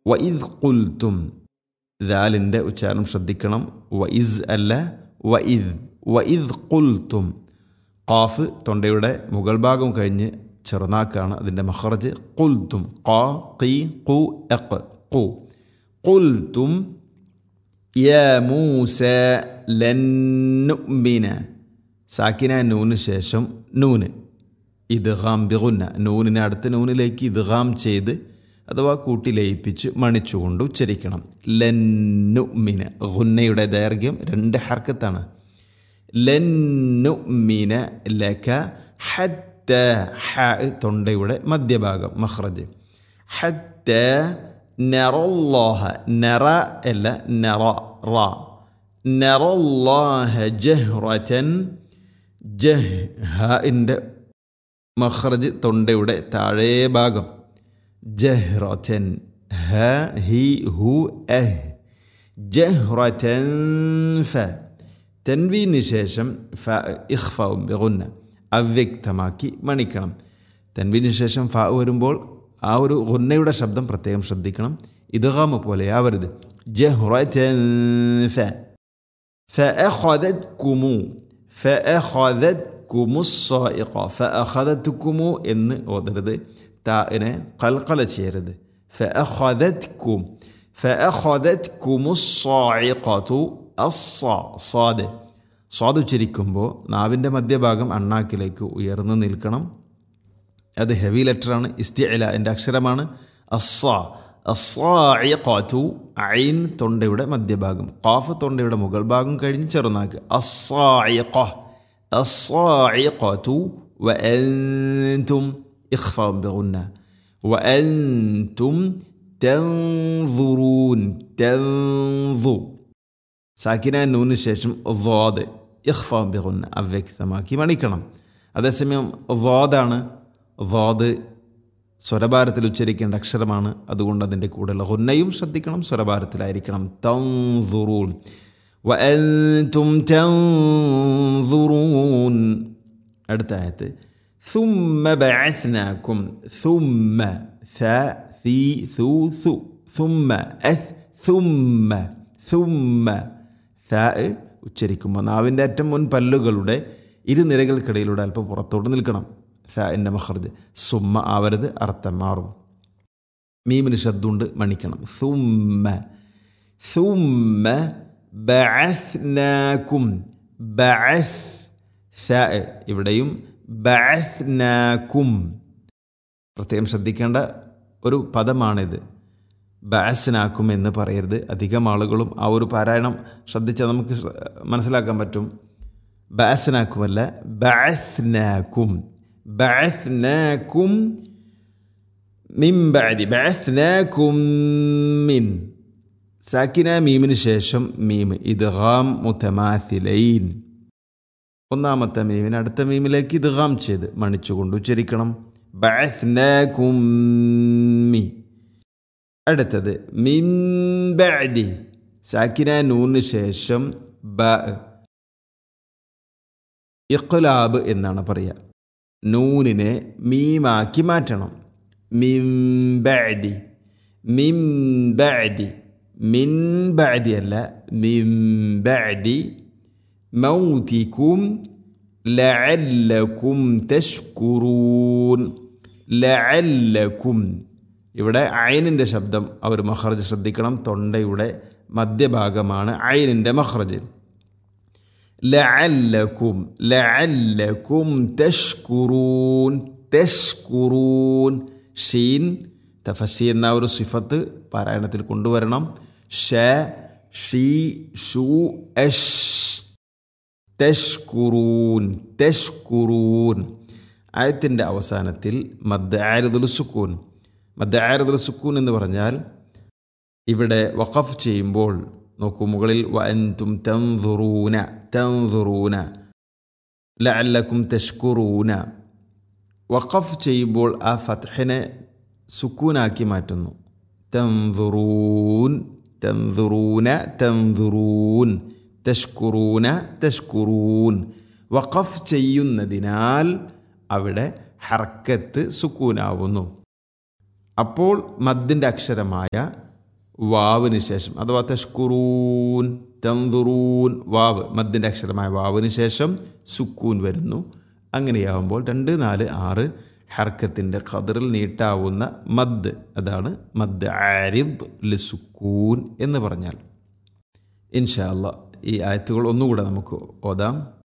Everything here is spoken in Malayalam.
വഇദ് കുൽത്തും ദാലിൻ്റെ ഉച്ചാരണം ശ്രദ്ധിക്കണം വഇസ് അല്ല വഇദ് വഇദ് കുൽത്തും ഖാഫ് തൊണ്ടയുടെ മുകൾ ഭാഗം കഴിഞ്ഞ് ചെറുനാക്കാണ് അതിൻ്റെ മഹറജ് കുൽത്തും ഖാ ഖി ഖു എഖ് ഖു കുൽത്തും യാ മൂസ ലൻ നുഅ്മിന സാക്കിന നൂന് ശേഷം നൂന് ഇദ്ഗാം ബിഗുന്ന നൂനിനെ അടുത്ത നൂനിലേക്ക് ഇദ്ഗാം ചെയ്ത് അഥവാ കൂട്ടി ലയിപ്പിച്ച് മണിച്ചുകൊണ്ട് ഉച്ചരിക്കണം ലന്നുമിന ഗുന്നയുടെ ദൈർഘ്യം രണ്ട് ഹർക്കത്താണ് ലന്നുമിന ലക ഹത്ത ഹ തൊണ്ടയുടെ മധ്യഭാഗം മഹ്റജ് ഹത്ത നറല്ലാഹ നറ അല്ല നറ റ നറല്ലാഹ ജഹ്റതൻ ജഹ് ഹിൻ്റെ മഹ്റജ് തൊണ്ടയുടെ താഴേ ഭാഗം ജഹ്റതൻ ഹ ഹി ഹു എഹ് ജഹ്റതൻ ഫ തൻവീന് ശേഷം ഫ ഇഖ്ഫാവും ബിഗുന്ന അവ്യക്തമാക്കി മണിക്കണം തൻവീന് ശേഷം ഫ വരുമ്പോൾ ആ ഒരു ഗുന്നയുടെ ശബ്ദം പ്രത്യേകം ശ്രദ്ധിക്കണം ഇദ്ഗാമ പോലെ ആവരുത് ജഹ്റതൻ ഫ فأخذتكم فأخذتكم الصائقة فأخذتكم എന്ന് ഓതരുത് താഇനെ കൽക്കല ചെയ്യരുത് فأخذتكم فأخذتكم الصاعقة الصا صاد സ്വാദ് ഉച്ചരിക്കുമ്പോൾ നാവിൻ്റെ മധ്യഭാഗം അണ്ണാക്കിലേക്ക് ഉയർന്നു നിൽക്കണം അത് ഹെവി ലെറ്ററാണ് ഇസ്തിഅല എൻ്റെ അക്ഷരമാണ് അസ്സ അസ്സായിഖാത്തു ഐൻ തൊണ്ടയുടെ മധ്യഭാഗം ഖാഫ് തൊണ്ടയുടെ മുകൾ ഭാഗം കഴിഞ്ഞ് ചെറുനാക്ക് അസ്സായിഖ അസ്സായിഖാത്തു വഅൻതും ഇഖ്ഫാം ബിഗുന്ന വഅൻതും തൻظുറൂൻ തൻظു സാക്കിന നൂന് ശേഷം വാദ് ഇഖ്ഫാം ബിഗുന്ന അവ്യക്തമാക്കി മണിക്കണം അതേസമയം വാദാണ് വാദ് സ്വരഭാരത്തിൽ ഉച്ചരിക്കേണ്ട അക്ഷരമാണ് അതുകൊണ്ട് അതിൻ്റെ കൂടെയുള്ള ഹുന്നയും ശ്രദ്ധിക്കണം സ്വരഭാരത്തിലായിരിക്കണം തൻസുറൂൻ വഅൻതും തൻസുറൂൻ അടുത്ത ആയത്ത് ثم بعثناكم ثم ث ثي ثو ثو ثم أث ثم ثم ث ഉച്ചരിക്കുമ്പോൾ നാവിൻ്റെ അറ്റം മുൻ പല്ലുകളുടെ ഇരുനിരകൾക്കിടയിലൂടെ അല്പം പുറത്തോട്ട് നിൽക്കണം ഫാൻ്റെ മഹർജ് സുമ്മ ആവരുത് അർത്ഥം മാറും മീമിന് ശബ്ദമുണ്ട് മണിക്കണം സുമ്മ സുമ്മ ബഅസ്നാക്കും ബഅസ് ഫ ഇവിടെയും ബഅസ്നാക്കും പ്രത്യേകം ശ്രദ്ധിക്കേണ്ട ഒരു പദമാണിത് ബഅസ്നാക്കും എന്ന് പറയരുത് അധികം ആളുകളും ആ ഒരു പാരായണം ശ്രദ്ധിച്ചാൽ നമുക്ക് മനസ്സിലാക്കാൻ പറ്റും ബഅസ്നാക്കുമല്ല ബഅസ്നാക്കും بعثناكم من بعد بعثناكم من സാക്കിന മീമിന് ശേഷം മീം ഇദ്ഗാം മുത്തമാഥിലൈൻ ഒന്നാമത്തെ മീമിന് അടുത്ത മീമിലേക്ക് ഇദ്ഗാം ചെയ്ത് മണിച്ചുകൊണ്ട് ഉച്ചരിക്കണം ബഅത്നാകും മി അടുത്തത് മിൻ ബഅദി സാക്കിന നൂന് ശേഷം ബ ഇഖ്ലാബ് എന്നാണ് പറയുക നൂനിനെ മീമാക്കി മാറ്റണം മിംബഅദി മിംബഅദി മിൻബഅദി അല്ല മിംബഅദി മൗതിക്കും ലഅല്ലക്കും തഷ്കുറൂൻ ലഅല്ലക്കും ഇവിടെ ഐനിൻ്റെ ശബ്ദം അവർ മഹ്റജ് ശ്രദ്ധിക്കണം തൊണ്ടയുടെ മധ്യഭാഗമാണ് ഐനിൻ്റെ മഹ്റജ് ലഅല്ലക്കും ലഅല്ലക്കും തഷ്കുറൂൻ തഷ്കുറൂൻ ഷീൻ തഫസി എന്ന ഒരു സിഫത്ത് പാരായണത്തിൽ കൊണ്ടുവരണം ഷ ഷീ ഷു അഷ് തഷ്കുറൂൻ തഷ്കുറൂൻ ആയത്തിൻ്റെ അവസാനത്തിൽ മദ് ആരുദുൽ സുക്കൂൻ മദ് ആരുദുൽ സുക്കൂൻ എന്ന് പറഞ്ഞാൽ ഇവിടെ വഖഫ് ചെയ്യുമ്പോൾ നോക്കൂ മുകളിൽ വഅൻതും തൻസുറൂന തൻസുറൂന ലഅല്ലക്കും തഷ്കുറൂന വഖഫ് ചെയ്യുമ്പോൾ ആ ഫത്ഹിനെ സുക്കൂനാക്കി മാറ്റുന്നു തൻസുറൂൻ തൻസുറൂന തൻസുറൂൻ തഷ്കുറൂന തഷ്കുറൂൻ വഖഫ് ചെയ്യുന്നതിനാൽ അവിടെ ഹർക്കത്ത് സുക്കൂനാവുന്നു അപ്പോൾ മദ്ദിൻ്റെ അക്ഷരമായ വാവിന് ശേഷം അഥവാ തഷ്കുറൂൻ തന്തുറൂൻ വാവ് മദ്ദിൻ്റെ അക്ഷരമായ വാവിന് ശേഷം സുക്കൂൻ വരുന്നു അങ്ങനെയാവുമ്പോൾ രണ്ട് നാല് ആറ് ഹർക്കത്തിൻ്റെ ഖദറിൽ നീട്ടാവുന്ന മദ് അതാണ് മദ് ആരിദ് ലിസുക്കൂൻ എന്ന് പറഞ്ഞാൽ ഇൻഷാ അല്ലാ ഈ ആയത്തുകൾ ഒന്നുകൂടെ നമുക്ക് ഓതാം